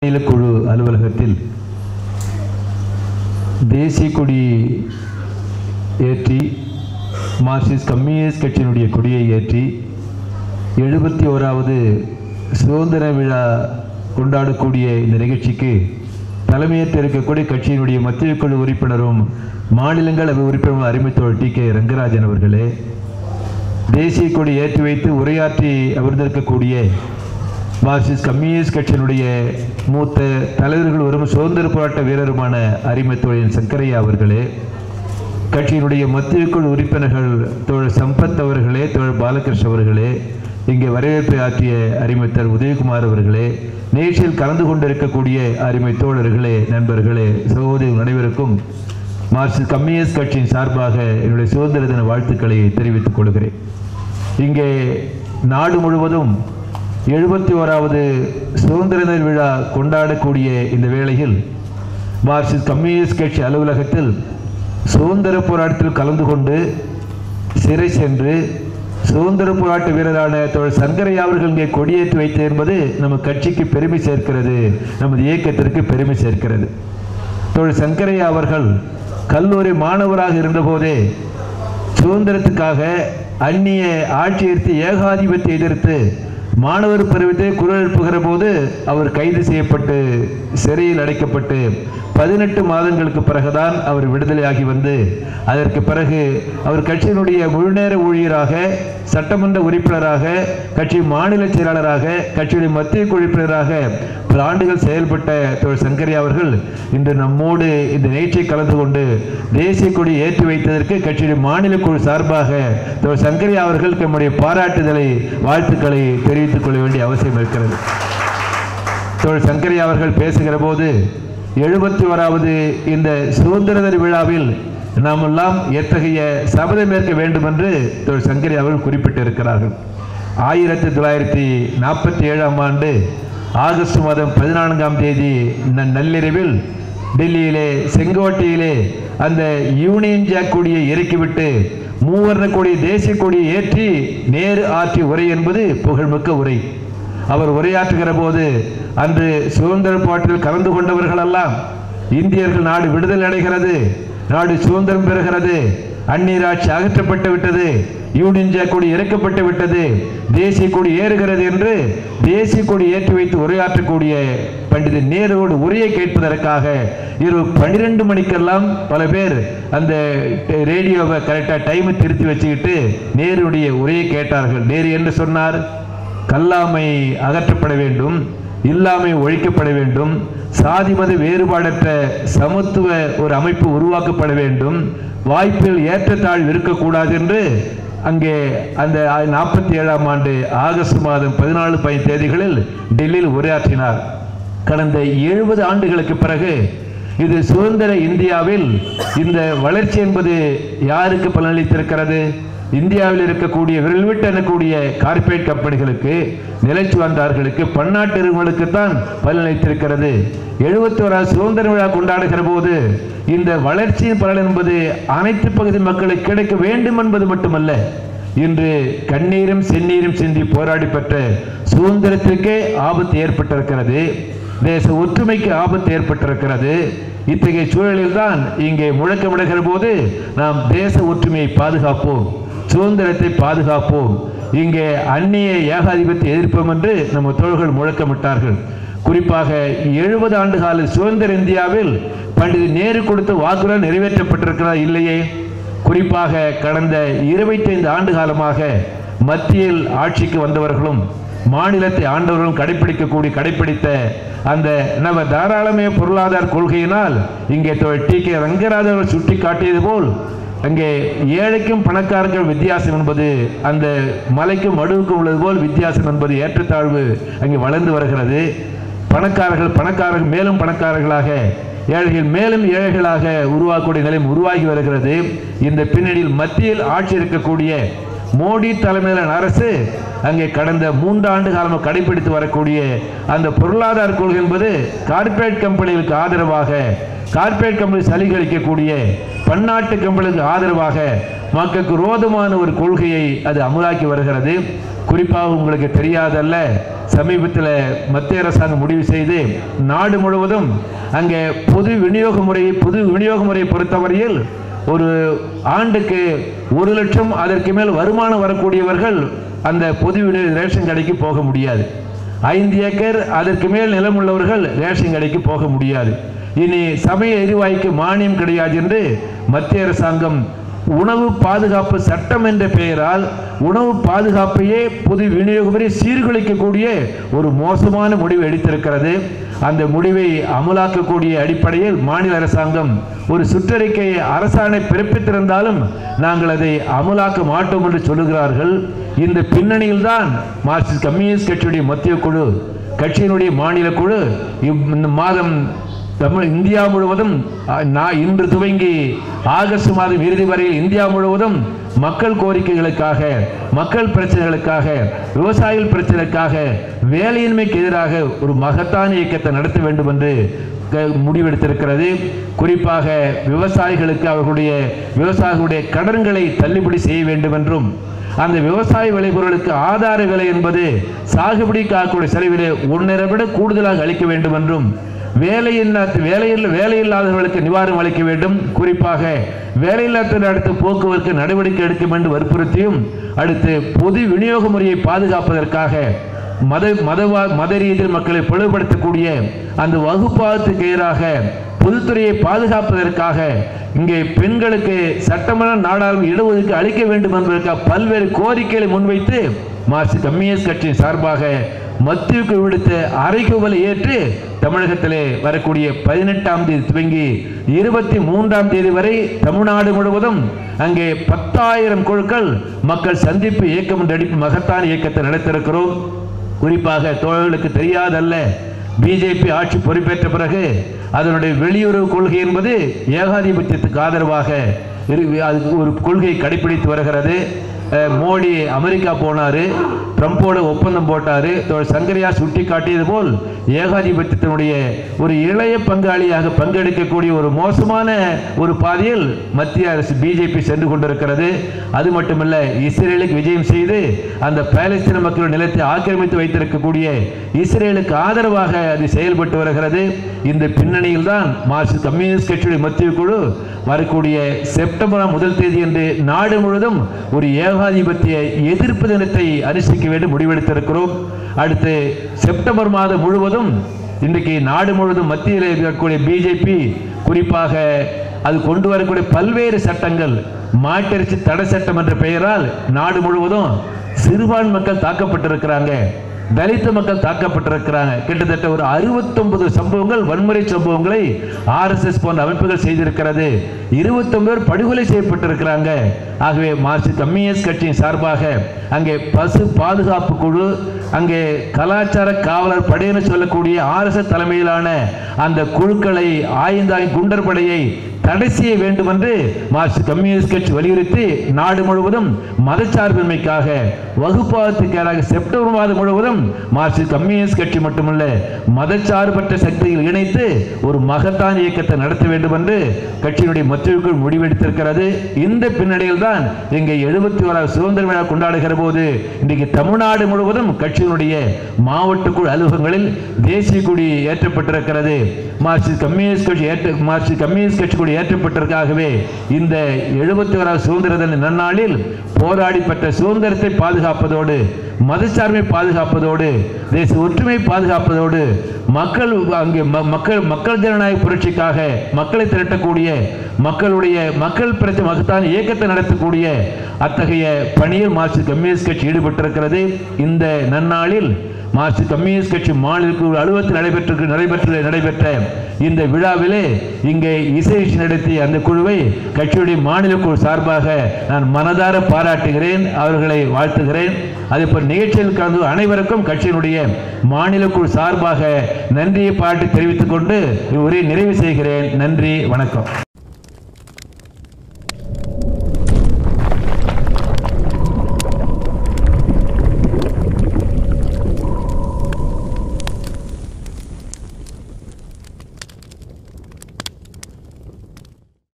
மாநிலக்குழு அலுவலகத்தில் தேசிய கொடி ஏற்றி மார்க்சிஸ்ட் கம்யூனிஸ்ட் கட்சியினுடைய கொடியை ஏற்றி எழுபத்தி ஓராவது சுதந்திர விழா கொண்டாடக்கூடிய இந்த நிகழ்ச்சிக்கு தலைமையேற்று இருக்கக்கூடிய கட்சியினுடைய மத்திய குழு உறுப்பினரும் மாநிலங்களவை உறுப்பினரும் அறிமுகத்தோழர் டி கே ரங்கராஜன் அவர்களே தேசிய கொடி ஏற்றி வைத்து உரையாற்றி அமர்ந்திருக்கக்கூடிய மார்க்சிஸ்ட் கம்யூனிஸ்ட் கட்சியினுடைய மூத்த தலைவர்கள் வரும் சுதந்திர போராட்ட வீரருமான அரிமத்தோழின் சங்கரையா அவர்களே கட்சியினுடைய மத்திய குழு உறுப்பினர்கள் தோழர் சம்பத் அவர்களே தோழர் பாலகிருஷ்ண அவர்களே இங்கே வரவேற்பை ஆற்றிய அரிமத்தர் உதயகுமார் அவர்களே நிகழ்ச்சியில் கலந்து கொண்டிருக்கக்கூடிய அருமை தோழர்களே நண்பர்களே சகோதரி அனைவருக்கும் மார்க்சிஸ்ட் கம்யூனிஸ்ட் கட்சியின் சார்பாக என்னுடைய சுதந்திர தின வாழ்த்துக்களை தெரிவித்துக் கொள்கிறேன் இங்கே நாடு முழுவதும் எழுபத்தி ஓராவது சுதந்திர தின விழா கொண்டாடக்கூடிய இந்த வேளையில் மார்க்சிஸ்ட் கம்யூனிஸ்ட் கட்சி அலுவலகத்தில் சுதந்திர போராட்டத்தில் கலந்து கொண்டு சிறை சென்று சுதந்திர போராட்ட வீரரான தோழர் சங்கரையா அவர்கள் இங்கே கொடியேற்றி வைத்தது என்பது நம்ம கட்சிக்கு பெருமை சேர்க்கிறது நமது இயக்கத்திற்கு பெருமை சேர்க்கிறது தோழர் சங்கரையா அவர்கள் கல்லூரி மாணவராக இருந்தபோதே சுதந்திரத்துக்காக அந்நிய ஆட்சி எதிர்த்து ஏகாதிபத்திய எதிர்த்து மாணவர் பருவத்தை குரல் எழுப்புகிற போது அவர் கைது செய்யப்பட்டு சிறையில் அடைக்கப்பட்டு பதினெட்டு மாதங்களுக்கு பிறகுதான் அவர் விடுதலையாகி வந்து அதற்கு பிறகு அவர் கட்சியினுடைய முழுநேர ஊழியராக சட்டமன்ற உறுப்பினராக கட்சி மாநில செயலாளராக கட்சியுடைய மத்திய குழு உறுப்பினராக பல ஆண்டுகள் செயல்பட்ட தோழர் சங்கரி அவர்கள் இன்று நம்மோடு இந்த நிகழ்ச்சியை கலந்து கொண்டு தேசிய கொடி ஏற்றி வைத்ததற்கு கட்சியுடைய மாநில குழு சார்பாக தோழர் சங்கரி அவர்களுக்கு நம்முடைய பாராட்டுதலை வாழ்த்துக்களை தெரிவித்துக் கொள்ள வேண்டிய அவசியம் இருக்கிறது தோழர் சங்கரி அவர்கள் பேசுகிற போது எழுபத்தி ஓராவது இந்த சுதந்திர தின விழாவில் நாம் எல்லாம் எத்தகைய சபதம் ஏற்க வேண்டும் என்று தோழர் சங்கரி அவர்கள் குறிப்பிட்டிருக்கிறார்கள் ஆயிரத்தி தொள்ளாயிரத்தி நாற்பத்தி ஏழாம் ஆண்டு ஆகஸ்ட் மாதம் பதினான்காம் தேதி ந- நள்ளிரவில் டெல்லியிலே செங்கோட்டையிலே அந்த யூனியன் ஜாக் கொடியை இறக்கிவிட்டு மூவர்ண கொடி தேசிய கொடியை ஏற்றி நேரு ஆற்றிய உரை என்பது புகழ்மிக்க உரை அவர் உரையாற்றுகிற போது அன்று சுதந்திர போராட்டத்தில் கலந்து கொண்டவர்களெல்லாம் இந்தியர்கள் நாடு விடுதலை அடைகிறது நாடு சுதந்திரம் பெறுகிறது அந்நீராட்சி அகற்றப்பட்டு விட்டது யூனியன் ஜாக் கொடி இறக்கப்பட்டு விட்டது தேசிய கொடி ஏறுகிறது என்று தேசிய கொடி ஏற்றி வைத்து உரையாற்றக்கூடிய பண்டித நேருவோடு உரையை கேட்பதற்காக இரவு பன்னிரெண்டு மணிக்கெல்லாம் பல பேர் அந்த ரேடியோவை கரெக்டாக டைமை திருத்தி வச்சுக்கிட்டு நேருடைய உரையை கேட்டார்கள் நேரு என்று சொன்னார் கல்லாமை அகற்றப்பட வேண்டும் இல்லாமை ஒழிக்கப்பட வேண்டும் சாதி மத வேறுபாடற்ற சமத்துவ ஒரு அமைப்பு உருவாக்கப்பட வேண்டும் வாய்ப்பில் ஏற்றத்தாழ்வு இருக்கக்கூடாது என்று அங்கே அந்த நாற்பத்தி ஏழாம் ஆண்டு ஆகஸ்ட் மாதம் பதினாலு பதினைந்து தேதிகளில் டெல்லியில் உரையாற்றினார் கடந்த எழுபது ஆண்டுகளுக்கு பிறகு இது சுதந்திர இந்தியாவில் இந்த வளர்ச்சி என்பது யாருக்கு பலனளித்திருக்கிறது இந்தியாவில் இருக்கக்கூடிய விரல் விட்டு எண்ணக்கூடிய கார்ப்பரேட் கம்பெனிகளுக்கு நிலச்சுவார்ந்தார்களுக்கு பன்னாட்டு நிறுவனங்களுக்கு தான் பலனளித்திருக்கிறது எழுபத்தி ஓராவது சுதந்திர விழா கொண்டாடுகிற போது இந்த வளர்ச்சியின் பலன் என்பது அனைத்து பகுதி மக்களுக்கு கிடைக்க வேண்டும் என்பது மட்டுமல்ல இன்று கண்ணீரும் செந்நீரும் சிந்தி போராடி பெற்ற சுதந்திரத்திற்கே ஆபத்து ஏற்பட்டிருக்கிறது தேச ஒற்றுமைக்கு ஆபத்து ஏற்பட்டிருக்கிறது இத்தகைய சூழலில் தான் இங்கே முழக்கமிடுகிற போது நாம் தேச ஒற்றுமையை பாதுகாப்போம் சுதந்திரத்தை பாதுகாப்போம் இங்கே அந்நிய ஏகாதிபத்திய எதிர்ப்போம் என்று நம்ம தோழர்கள் முழக்கமிட்டார்கள் குறிப்பாக எழுபது ஆண்டு கால சுதந்திர இந்தியாவில் பண்டித நேரு கொடுத்த வாக்குறுதி நிறைவேற்றப்பட்டிருக்கிறதா இல்லையே குறிப்பாக கடந்த இருபத்தைந்து ஆண்டு காலமாக மத்தியில் ஆட்சிக்கு வந்தவர்களும் மாநிலத்தை ஆண்டவர்களும் கடைபிடிக்கக்கூடிய கடைபிடித்த அந்த நவ தாராளமய பொருளாதார கொள்கையினால் இங்கே தோழர் டி கே ரங்கராஜன் அவர்கள் சுட்டி காட்டியது போல் அங்கே ஏழைக்கும் பணக்காரர்கள் வித்தியாசம் என்பது அந்த மலைக்கும் மடுவுக்கும் உள்ளது போல் வித்தியாசம் என்பது ஏற்றத்தாழ்வு அங்கே வளர்ந்து வருகிறது பணக்காரர்கள் பணக்காரர்கள் மேலும் பணக்காரர்களாக ஏழைகள் மேலும் ஏழைகளாக உருவாக்கக்கூடிய நிலையும் உருவாகி வருகிறது இந்த பின்னணியில் மத்தியில் ஆட்சி இருக்கக்கூடிய மோடி தலைமையிலான அரசு அங்கே கடந்த மூன்றாண்டு காலமாக கடைபிடித்து வரக்கூடிய அந்த பொருளாதார கொள்கை என்பது கார்ப்பரேட் கம்பெனிகளுக்கு ஆதரவாக கார்ப்பரேட் கம்பெனி சலுகையளிக்கக்கூடிய பன்னாட்டு கம்பெனிகளுக்கு ஆதரவாக மக்களுக்கு விரோதமான ஒரு கொள்கையை அது அமலாக்கி வருகிறது குறிப்பாக உங்களுக்கு தெரியாதல்ல சமீபத்தில் மத்திய அரசாங்கம் முடிவு செய்து நாடு முழுவதும் அங்கே பொது விநியோக முறையை பொது விநியோக முறையை பொறுத்தவரையில் ஒரு ஆண்டுக்கு ஒரு லட்சம் அதற்கு மேல் வருமானம் வரக்கூடியவர்கள் அந்த பொது விநியோக ரேஷன் கடைக்கு போக முடியாது ஐந்து ஏக்கர் அதற்கு மேல் நிலம் உள்ளவர்கள் ரேஷன் கடைக்கு போக முடியாது இனி சமய எரிவாயுக்கு மானியம் கிடையாது என்று மத்திய அரசாங்கம் உணவு பாதுகாப்பு சட்டம் என்ற பெயரால் உணவு பாதுகாப்பையே பொது விநியோக முறை சீர்குலைக்கக்கூடிய ஒரு மோசமான முடிவு எடுத்திருக்கிறது அந்த முடிவை அமலாக்கக்கூடிய அடிப்படையில் மாநில அரசாங்கம் ஒரு சுற்றறிக்கை அரசாணை பிறப்பித்திருந்தாலும் நாங்கள் அதை அமலாக்க மாட்டோம் என்று சொல்லுகிறார்கள் இந்த பின்னணியில் தான் மார்க்சிஸ்ட் கம்யூனிஸ்ட் கட்சியுடைய மத்திய குழு கட்சியினுடைய மாநில குழு இவ்- இந்த மாதம் தமிழ் இந்தியா முழுவதும் அ, நான் இன்று துவங்கி ஆகஸ்ட் மாதம் இறுதி வரையில் இந்தியா முழுவதும் மக்கள் கோரிக்கைகளுக்காக மக்கள் பிரச்சனைகளுக்காக விவசாயிகள் பிரச்சனைக்காக வேலையின்மைக்கு எதிராக ஒரு மகத்தான இயக்கத்தை நடத்த வேண்டும் என்று க- முடிவெடுத்திருக்கிறது குறிப்பாக விவசாயிகளுக்கு அவர்களுடைய விவசாயிகளுடைய கடன்களை தள்ளுபடி செய்ய வேண்டும் என்றும் அந்த விவசாய விளைபொருளுக்கு ஆதார விலை என்பது சாகுபடி காக்கக்கூடிய செலவிலே ஒன்றரை விட கூடுதலாக அளிக்க வேண்டும் என்றும் வேலையில்லா வேலையில் வேலையில்லாதவர்களுக்கு நிவாரணம் அளிக்க வேண்டும் குறிப்பாக வேலையில்லாத அடுத்து போக்குவரத்து நடவடிக்கை எடுக்க வேண்டும் வற்புறுத்தியும் அடுத்து பொது விநியோக முறையை பாதுகாப்பதற்காக மத மதவா மத ரீதியில் மக்களை பிளவுபடுத்தக்கூடிய அந்த வகுப்பாதத்துக்கு எதிராக பொதுத்துறையை பாதுகாப்பதற்காக இங்கே பெண்களுக்கு சட்டமன்ற நாடாளுமன்ற இடஒதுக்கீடு அளிக்க வேண்டும் என்பதற்காக பல்வேறு கோரிக்கைகளை முன்வைத்து மார்க்சிஸ்ட் கம்யூனிஸ்ட் கட்சியின் சார்பாக மத்தியுக்கு விடுத்த அறைகூவலை ஏற்று தமிழகத்திலே வரக்கூடிய பதினெட்டாம் தேதி துவங்கி இருபத்தி மூன்றாம் தேதி வரை தமிழ்நாடு முழுவதும் அங்கே பத்தாயிரம் குழுக்கள் மக்கள் சந்திப்பு இயக்கம் என்ற அடிப்பு மகத்தான இயக்கத்தை நடத்திருக்கிறோம் குறிப்பாக தோழர்களுக்கு தெரியாதல்ல பிஜேபி ஆட்சி பொறுப்பேற்ற பிறகு அதனுடைய வெளியுறவு கொள்கை என்பது ஏகாதிபத்தியத்துக்கு ஆதரவாக இரு- அது ஒரு கொள்கையை கடைபிடித்து வருகிறது அஹ், மோடி அமெரிக்கா போனாரு ட்ரம்போட ஒப்பந்தம் போட்டாரு தோழர் சங்கரியா சுட்டி காட்டியது போல் ஏகாதிபத்தியத்தினுடைய ஒரு இளைய பங்காளியாக பங்கெடுக்கக்கூடிய ஒரு மோசமான ஒரு பாதையில் மத்திய அரசு பிஜேபி சென்று கொண்டிருக்கிறது அது மட்டுமல்ல இஸ்ரேலுக்கு விஜயம் செய்து அந்த பாலஸ்தீன மக்கள் நிலத்தை ஆக்கிரமித்து வைத்திருக்கக்கூடிய இஸ்ரேலுக்கு ஆதரவாக அது செயல்பட்டு வருகிறது இந்த பின்னணியில் தான் மார்க்சிஸ்ட் கம்யூனிஸ்ட் கட்சியுடைய மத்திய குழு வரக்கூடிய செப்டம்பர் முதல் தேதி என்று நாடு முழுவதும் ஒரு ஏகாதிபத்திய எதிர்ப்பு தினத்தை அனுசரிக்க வேண்டும் முடிவெடுத்திருக்கிறோம் அடுத்து செப்டம்பர் மாதம் முழுவதும் இன்றைக்கு நாடு முழுவதும் மத்தியில் இருக்கக்கூடிய பிஜேபி குறிப்பாக அது கொண்டு வரக்கூடிய பல்வேறு சட்டங்கள் மாட்டிறைச்சி தடை சட்டம் என்ற பெயரால் நாடு முழுவதும் சிறுபான்மை மக்கள் தாக்கப்பட்டிருக்கிறாங்க தலித்த மக்கள் தாக்கப்பட்டிருக்கிறாங்க கிட்டத்தட்ட ஒரு 69 சம்பவங்கள் வன்முறை சம்பவங்களை ஆர்எஸ்எஸ் போன்ற அமைப்புகள் செய்திருக்கிறது 29 பேர் படுகொலை செய்யப்பட்டிருக்கிறாங்க ஆகவே மார்க்சிஸ்ட் கம்யூனிஸ்ட் கட்சியின் சார்பாக அங்கே பசு பாதுகாப்பு குழு அங்கே கலாச்சார காவலர் படையினர் சொல்லக்கூடிய ஆர்எஸ்எஸ் தலைமையிலான அந்த குழுக்களை ஆய்ந்தாய் குண்டர் படையை தடை செய்ய வேண்டும் என்று மார்க்சிஸ்ட் கம்யூனிஸ்ட் கட்சி வலியுறுத்தி நாடு முழுவதும் மதச்சார்பின்மைக்காக வகுப்பாதத்துக்கு எதிராக செப்டம்பர் மாதம் முழுவதும் மார்க்சிஸ்ட் கம்யூனிஸ்ட் கட்சி மட்டுமல்ல மதச்சார்பற்ற சக்திகள் இணைத்து ஒரு மகத்தான இயக்கத்தை நடத்த வேண்டும் என்று கட்சியினுடைய மத்திய முடிவெடுத்திருக்கிறது இந்த பின்னணியில் தான் இங்கே எழுபத்தி ஓராவது சுதந்திர விழா கொண்டாடுகிற போது இன்றைக்கு தமிழ்நாடு முழுவதும் கட்சியினுடைய மாவட்ட குழு அலுவலகங்களில் தேசிய கொடி ஏற்றப்பட்டிருக்கிறது மார்க்சிஸ்ட் கம்யூனிஸ்ட் கட்சி ஏற்ற மார்க்சிஸ்ட் கம்யூனிஸ்ட் கட்சி கொடி ஏற்றப்பட்டிருக்காகவே இந்த எழுபத்தி ஓராவது சுதந்திர தின நன்னாளில் போராடி பெற்ற சுதந்திரத்தை பாதுகாப்பதோடு மதச்சார்பை பாதுகாப்பதோடு தேச ஒற்றுமை பாதுகாப்பதோடு மக்கள் அங்கே ம- மக்கள் மக்கள் ஜனநாயக புரட்சிக்காக மக்களை திரட்டக்கூடிய மக்களுடைய மக்கள் பிரச்சனை மகத்தான இயக்கத்தை நடத்தக்கூடிய அத்தகைய பணியில் மார்க்சிஸ்ட் கம்யூனிஸ்ட் கட்சி ஈடுபட்டிருக்கிறது இந்த நன்னாளில் மார்க்சிஸ்ட் கம்யூனிஸ்ட் கட்சி மாநில குழு அலுவலகத்தில் நடைபெற்று நடைபெற்று நடைபெற்ற இந்த விழாவிலே இங்கே இசை நிகழ்ச்சி நடத்திய அந்த குழுவை கட்சியுடைய மாநில குழு சார்பாக நான் மனதார பாராட்டுகிறேன் அவர்களை வாழ்த்துகிறேன் அதேபோல் நிகழ்ச்சியில் கலந்து அனைவருக்கும் கட்சியினுடைய மாநில குழு சார்பாக நன்றியை பாராட்டி தெரிவித்துக் கொண்டு உரையை நிறைவு செய்கிறேன் நன்றி வணக்கம்